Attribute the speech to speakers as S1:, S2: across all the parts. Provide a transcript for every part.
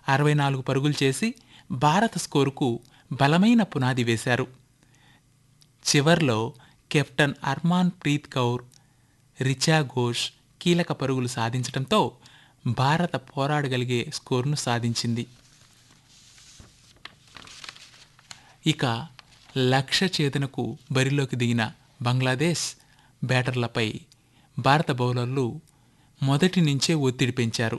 S1: అరవై నాలుగు పరుగులు చేసి భారత స్కోరుకు బలమైన పునాది వేశారు చివర్లో కెప్టెన్ అర్మాన్ ప్రీత్ కౌర్ రిచా ఘోష్ కీలక పరుగులు సాధించడంతో భారత పోరాడగలిగే స్కోరును సాధించింది ఇక లక్ష్య ఛేదనకు బరిలోకి దిగిన బంగ్లాదేశ్ బ్యాటర్లపై భారత బౌలర్లు మొదటి నుంచే ఒత్తిడి పెంచారు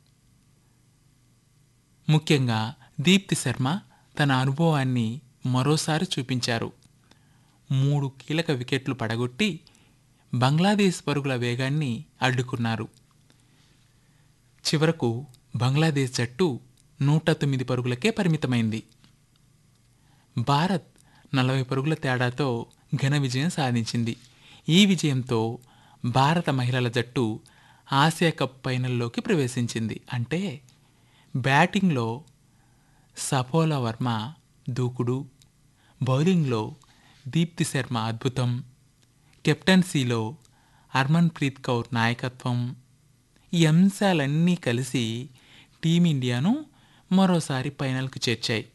S1: ముఖ్యంగా దీప్తి శర్మ తన అనుభవాన్ని మరోసారి చూపించారు మూడు కీలక వికెట్లు పడగొట్టి బంగ్లాదేశ్ పరుగుల వేగాన్ని అడ్డుకున్నారు చివరకు బంగ్లాదేశ్ జట్టు నూట తొమ్మిది పరుగులకే పరిమితమైంది భారత్ నలభై పరుగుల తేడాతో ఘన విజయం సాధించింది ఈ విజయంతో భారత మహిళల జట్టు ఆసియా కప్ ఫైనల్లోకి ప్రవేశించింది అంటే బ్యాటింగ్లో సపోలా వర్మ దూకుడు బౌలింగ్లో దీప్తి శర్మ అద్భుతం కెప్టెన్సీలో హర్మన్ ప్రీత్ కౌర్ నాయకత్వం ఈ అంశాలన్నీ కలిసి టీమిండియాను మరోసారి ఫైనల్కు చేర్చాయి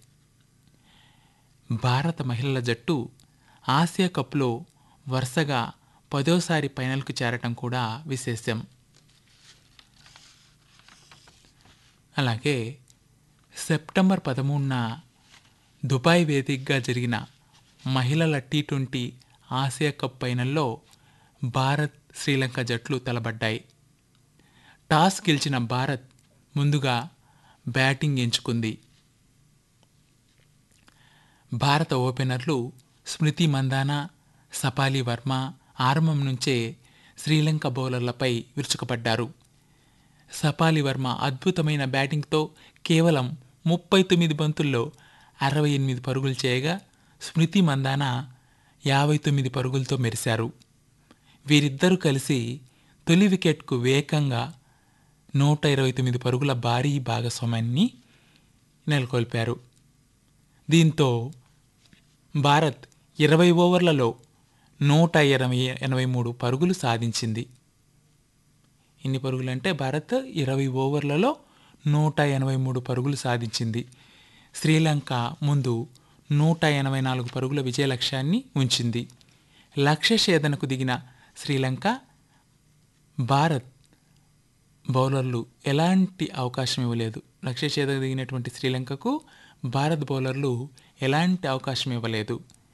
S1: భారత మహిళల జట్టు ఆసియా కప్లో వరుసగా పదోసారి ఫైనల్కు చేరటం కూడా విశేషం అలాగే సెప్టెంబర్ పదమూడున దుబాయ్ వేదికగా జరిగిన మహిళల టీ ట్వంటీ ఆసియా కప్ ఫైనల్లో భారత్ శ్రీలంక జట్లు తలబడ్డాయి టాస్ గెలిచిన భారత్ ముందుగా బ్యాటింగ్ ఎంచుకుంది భారత ఓపెనర్లు స్మృతి మందాన సపాలి వర్మ ఆరంభం నుంచే శ్రీలంక బౌలర్లపై విరుచుకుపడ్డారు సపాలి వర్మ అద్భుతమైన బ్యాటింగ్తో కేవలం ముప్పై తొమ్మిది బంతుల్లో అరవై ఎనిమిది పరుగులు చేయగా స్మృతి మందాన యాభై తొమ్మిది పరుగులతో మెరిశారు వీరిద్దరూ కలిసి తొలి వికెట్కు వేగంగా నూట ఇరవై తొమ్మిది పరుగుల భారీ భాగస్వామ్యాన్ని నెలకొల్పారు దీంతో భారత్ ఇరవై ఓవర్లలో నూట ఇరవై ఎనభై మూడు పరుగులు సాధించింది ఎన్ని పరుగులు అంటే భారత్ ఇరవై ఓవర్లలో నూట ఎనభై మూడు పరుగులు సాధించింది శ్రీలంక ముందు నూట ఎనభై నాలుగు పరుగుల విజయ లక్ష్యాన్ని ఉంచింది లక్ష్య ఛేదనకు దిగిన శ్రీలంక భారత్ బౌలర్లు ఎలాంటి అవకాశం ఇవ్వలేదు లక్ష్య ఛేదన దిగినటువంటి శ్రీలంకకు భారత్ బౌలర్లు ఎలాంటి అవకాశం ఇవ్వలేదు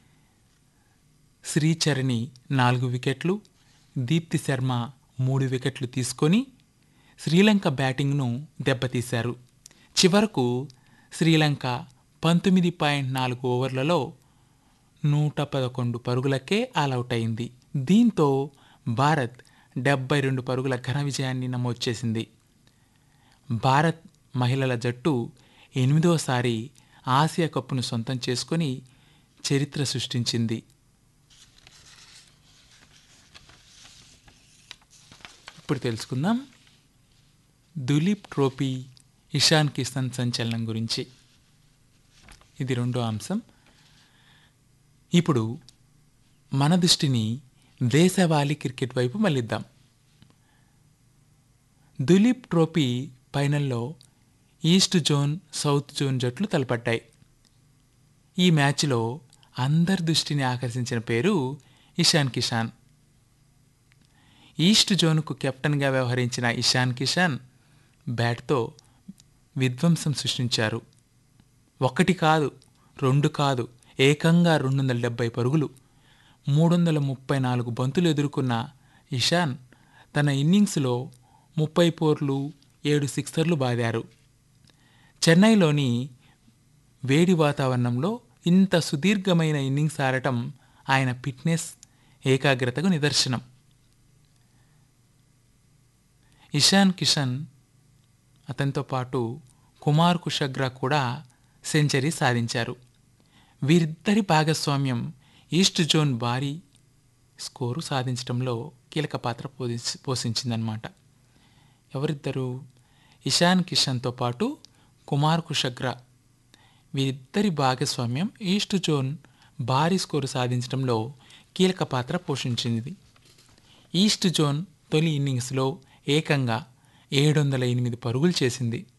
S1: శ్రీచరణి నాలుగు వికెట్లు దీప్తి శర్మ మూడు వికెట్లు తీసుకొని శ్రీలంక బ్యాటింగ్ను దెబ్బతీశారు చివరకు శ్రీలంక పంతొమ్మిది పాయింట్ నాలుగు ఓవర్లలో నూట పదకొండు పరుగులకే ఆల్అవుట్ అయింది దీంతో భారత్ డెబ్బై రెండు పరుగుల ఘన విజయాన్ని నమోదు చేసింది భారత్ మహిళల జట్టు ఎనిమిదోసారి ఆసియా కప్పును సొంతం చేసుకొని చరిత్ర సృష్టించింది ఇప్పుడు తెలుసుకుందాం దులీప్ ట్రోఫీ ఇషాన్ కిషన్ సంచలనం గురించి ఇది రెండో అంశం ఇప్పుడు మన దృష్టిని దేశవాళీ క్రికెట్ వైపు మళ్ళిద్దాం దులీప్ ట్రోఫీ ఫైనల్లో ఈస్ట్ జోన్ సౌత్ జోన్ జట్లు తలపడ్డాయి ఈ మ్యాచ్లో అందరి దృష్టిని ఆకర్షించిన పేరు ఇషాన్ కిషాన్ ఈస్ట్ జోన్కు కెప్టెన్గా వ్యవహరించిన ఇషాన్ కిషాన్ బ్యాట్తో విధ్వంసం సృష్టించారు ఒకటి కాదు రెండు కాదు ఏకంగా రెండు వందల డెబ్బై పరుగులు మూడు వందల ముప్పై నాలుగు బంతులు ఎదుర్కొన్న ఇషాన్ తన ఇన్నింగ్స్లో ముప్పై ఫోర్లు ఏడు సిక్సర్లు బాదారు చెన్నైలోని వేడి వాతావరణంలో ఇంత సుదీర్ఘమైన ఇన్నింగ్స్ ఆడటం ఆయన ఫిట్నెస్ ఏకాగ్రతకు నిదర్శనం ఇషాన్ కిషన్ అతనితో పాటు కుమార్ కుషగ్రా కూడా సెంచరీ సాధించారు వీరిద్దరి భాగస్వామ్యం ఈస్ట్ జోన్ భారీ స్కోరు సాధించడంలో కీలక పాత్ర పోషి పోషించిందనమాట ఎవరిద్దరు ఇషాన్ కిషన్తో పాటు కుమార్ కుషగ్రా వీరిద్దరి భాగస్వామ్యం ఈస్ట్ జోన్ భారీ స్కోరు సాధించడంలో కీలక పాత్ర పోషించింది ఈస్ట్ జోన్ తొలి ఇన్నింగ్స్లో ఏకంగా ఏడు వందల ఎనిమిది పరుగులు చేసింది